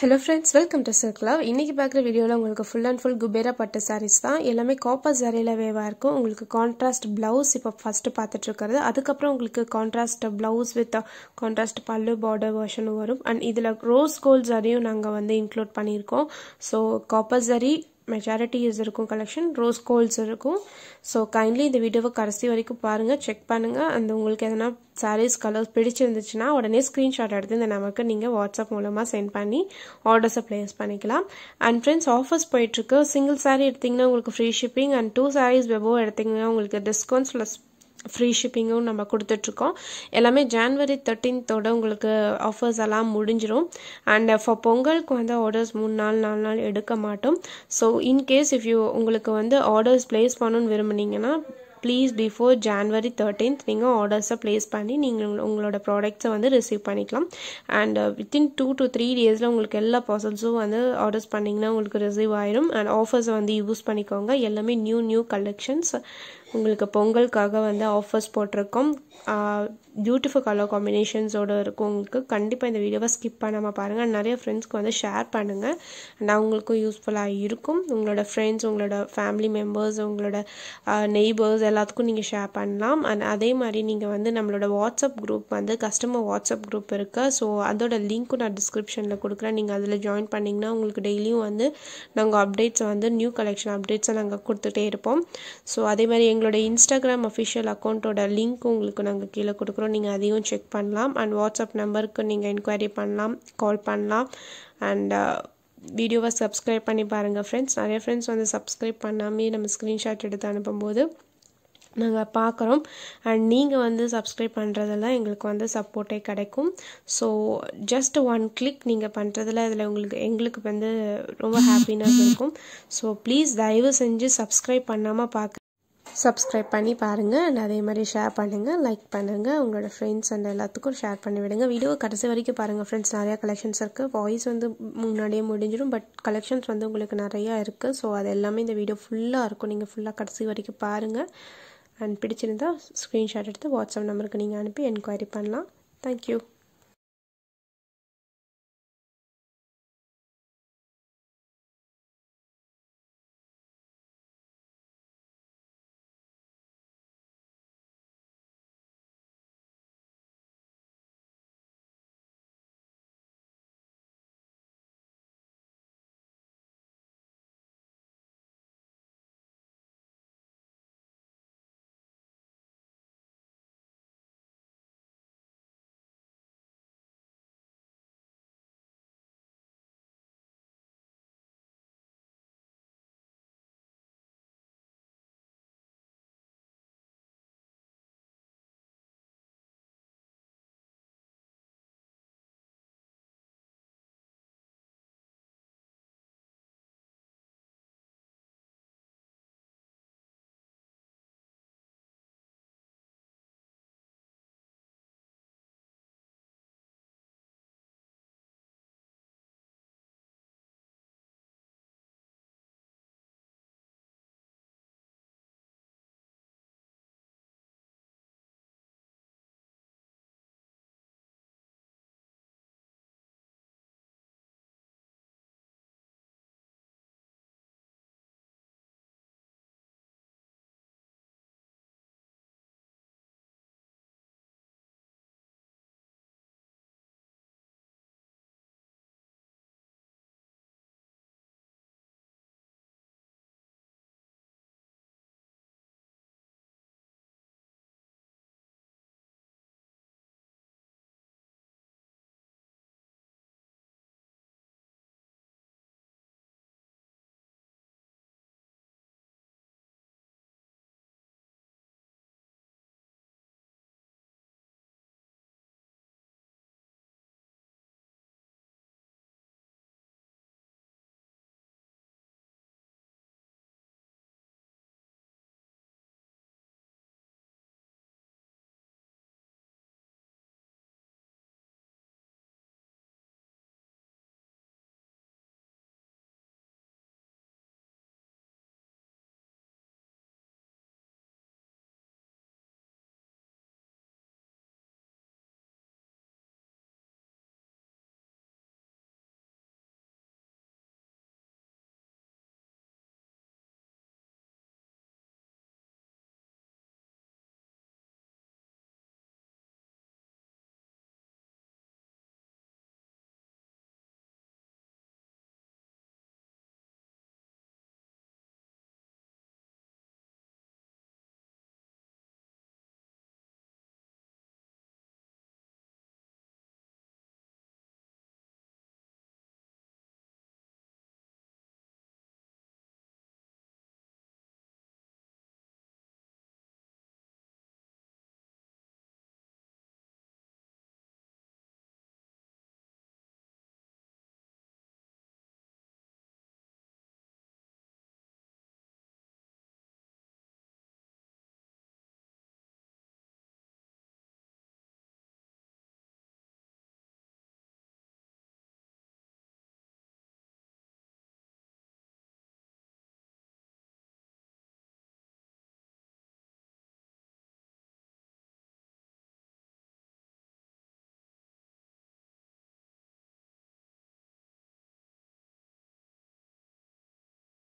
hello friends welcome to சர்க்லவ் இன்றைக்கி பார்க்குற வீடியோவில் உங்களுக்கு ஃபுல் அண்ட் ஃபுல் குபேரா பட்டு சாரீஸ் தான் எல்லாமே காப்பர் ஜரியில் வேவாக இருக்கும் உங்களுக்கு கான்ட்ராஸ்ட் ப்ளவுஸ் இப்போ ஃபஸ்ட்டு பார்த்துட்டு இருக்கிறது அதுக்கப்புறம் உங்களுக்கு கான்ட்ராஸ்ட் ப்ளவுஸ் வித் கான்ட்ராஸ்ட் பல்லு பார்டர் வெர்ஷனும் வரும் அண்ட் இதில் ரோஸ் கோல்ட் ஜரியும் நாங்கள் வந்து இன்க்ளூட் பண்ணியிருக்கோம் ஸோ காப்பர் ஜரி மெஜாரிட்டிஸ் இருக்கும் கலெக்ஷன் ரோஸ் கோல்ஸ் இருக்கும் ஸோ கைண்ட்லி இந்த வீடியோவை கடைசி வரைக்கும் பாருங்கள் செக் பண்ணுங்கள் அந்த உங்களுக்கு எதனா சாரீஸ் கலர்ஸ் பிடிச்சிருந்துச்சுன்னா உடனே ஸ்க்ரீன்ஷாட் எடுத்து இந்த நமக்கு நீங்கள் வாட்ஸ்அப் மூலமாக சென்ட் பண்ணி ஆர்டர்ஸை ப்ளேஸ் பண்ணிக்கலாம் அண்ட் ஃப்ரெண்ட்ஸ் ஆஃபர்ஸ் போயிட்டுருக்கு சிங்கிள் சாரீ எடுத்திங்கன்னா உங்களுக்கு free shipping and two saris வெபோ எடுத்திங்கன்னா உங்களுக்கு டிஸ்கவுண்ட்ஸ் ப்ளஸ் ஃப்ரீ ஷிப்பிங்கும் நம்ம கொடுத்துட்ருக்கோம் எல்லாமே ஜான்வரி தேர்ட்டீன்த்தோட உங்களுக்கு ஆஃபர்ஸ் எல்லாம் முடிஞ்சிடும் அண்ட் ஃபார் பொங்கலுக்கு வந்து ஆர்டர்ஸ் மூணு நாள் நாலு நாள் எடுக்க மாட்டோம் ஸோ இன்கேஸ் இஃப் யூ உங்களுக்கு வந்து ஆர்டர்ஸ் ப்ளேஸ் பண்ணணும்னு விரும்புனீங்கன்னா ப்ளீஸ் பிஃபோர் ஜான்வரி தேர்ட்டீன்த் நீங்கள் ஆர்டர்ஸை ப்ளேஸ் பண்ணி நீங்கள் உங்களோட ப்ராடக்ட்ஸை வந்து ரிசீவ் பண்ணிக்கலாம் and within two to three டேஸில் உங்களுக்கு எல்லா பார்சல்ஸும் வந்து ஆர்டர்ஸ் பண்ணிங்கன்னா உங்களுக்கு ரிசீவ் ஆயிரும் அண்ட் ஆஃபர்ஸை வந்து யூஸ் பண்ணிக்கோங்க எல்லாமே நியூ நியூ கலெக்ஷன்ஸ் உங்களுக்கு பொங்கலுக்காக வந்து ஆஃபர்ஸ் போட்டிருக்கோம் பியூட்டிஃபுல் கலர் காம்பினேஷன்ஸோடு இருக்கும் உங்களுக்கு கண்டிப்பாக இந்த வீடியோவை ஸ்கிப் பண்ணாமல் பாருங்கள் நிறைய ஃப்ரெண்ட்ஸ்க்கு வந்து ஷேர் பண்ணுங்கள் அண்ட் அவங்களுக்கும் யூஸ்ஃபுல்லாக இருக்கும் உங்களோட ஃப்ரெண்ட்ஸ் உங்களோட ஃபேமிலி மெம்பர்ஸ் உங்களோட நெய்பர்ஸ் எல்லாத்துக்கும் நீங்கள் ஷேர் பண்ணலாம் அண்ட் அதே மாதிரி நீங்கள் வந்து நம்மளோட வாட்ஸ்அப் குரூப் வந்து கஸ்டமர் வாட்ஸ்அப் குரூப் இருக்குது ஸோ அதோட லிங்க்கும் நான் டிஸ்கிரிப்ஷனில் கொடுக்குறேன் நீங்கள் அதில் ஜாயின் பண்ணிங்கன்னா உங்களுக்கு டெய்லியும் வந்து நாங்கள் அப்டேட்ஸை வந்து நியூ கலெக்ஷன் அப்டேட்ஸை நாங்கள் கொடுத்துட்டே இருப்போம் ஸோ அதே மாதிரி எங்களோட இன்ஸ்டாகிராம் அஃபிஷியல் அக்கௌண்ட்டோட லிங்க்கும் உங்களுக்கு நாங்கள் கீழே கொடுக்குறோம் நீங்கள் அதையும் செக் பண்ணலாம் அண்ட் வாட்ஸ்அப் நம்பருக்கு நீங்கள் என்கொயரி பண்ணலாம் கால் பண்ணலாம் அண்ட் வீடியோவை சப்ஸ்கிரைப் பண்ணி பாருங்கள் ஃப்ரெண்ட்ஸ் நிறைய ஃப்ரெண்ட்ஸ் வந்து சப்ஸ்கிரைப் பண்ணாமே நம்ம ஸ்க்ரீன்ஷாட் எடுத்து அனுப்பும்போது நாங்கள் பார்க்குறோம் அண்ட் நீங்கள் வந்து சப்ஸ்கிரைப் பண்ணுறதெல்லாம் எங்களுக்கு வந்து சப்போர்ட்டே கிடைக்கும் ஸோ ஜஸ்ட் ஒன் கிளிக் நீங்கள் பண்ணுறதுல அதில் உங்களுக்கு எங்களுக்கு வந்து ரொம்ப ஹாப்பினஸ் இருக்கும் ஸோ ப்ளீஸ் தயவு செஞ்சு சப்ஸ்கிரைப் பண்ணாமல் பார்க்க சப்ஸ்கிரைப் பண்ணி பாருங்கள் அண்ட் அதே மாதிரி ஷேர் பண்ணுங்கள் லைக் பண்ணுங்கள் உங்களோட ஃப்ரெண்ட்ஸ் அண்ட் எல்லாத்துக்கும் ஷேர் பண்ணி விடுங்க வீடியோவை கடைசி வரைக்கும் பாருங்கள் ஃப்ரெண்ட்ஸ் நிறையா கலெக்ஷன்ஸ் இருக்குது வாய்ஸ் வந்து முன்னாடியே முடிஞ்சிடும் பட் கலெக்ஷன்ஸ் வந்து உங்களுக்கு நிறையா இருக்குது ஸோ அது எல்லாமே இந்த வீடியோ ஃபுல்லாக இருக்கும் நீங்கள் ஃபுல்லாக கடைசி வரைக்கும் பாருங்கள் அண்ட் பிடிச்சிருந்தா ஸ்க்ரீன்ஷாட் எடுத்து வாட்ஸ்அப் நம்பருக்கு நீங்கள் அனுப்பி என்கொயரி பண்ணலாம் தேங்க்யூ